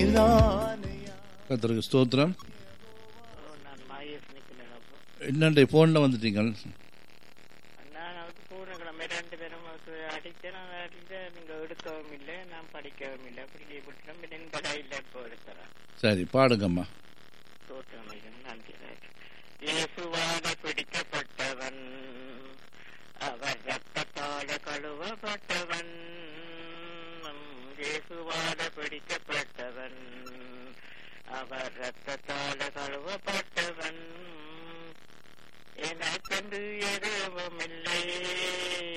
கத்தருக்கு ஸ்தோத்திரம் நான் மாயஸ் நிக்கிறேன் அப்போ என்னண்டே ஃபோனில் வந்துட்டீங்க நான் அவருக்கு பூர்ணக்கிழமை ரெண்டு பேரும் அவருக்கு அடித்தேன் நான் அடித்தேன் நீங்க எடுக்கவும் இல்லை நான் படிக்கவும் இல்லை அப்படி லீவ் விட்டுட்டோம் பின்ன படா இல்லை இப்போ எடுக்கிறேன் சரி பாடுங்கம்மா தோற்றமையும் நன்றி இயேசுவாக பிடிக்கப்பட்டவன் அவர் ரத்தத்தால கழுவப்பட்டவன் இயேசுவாக பிடிக்கப்பட்டவன் அவர் ரத்தத்தால கழுவப்பட்டவன் எனக்கென்று எதுவும் இல்லை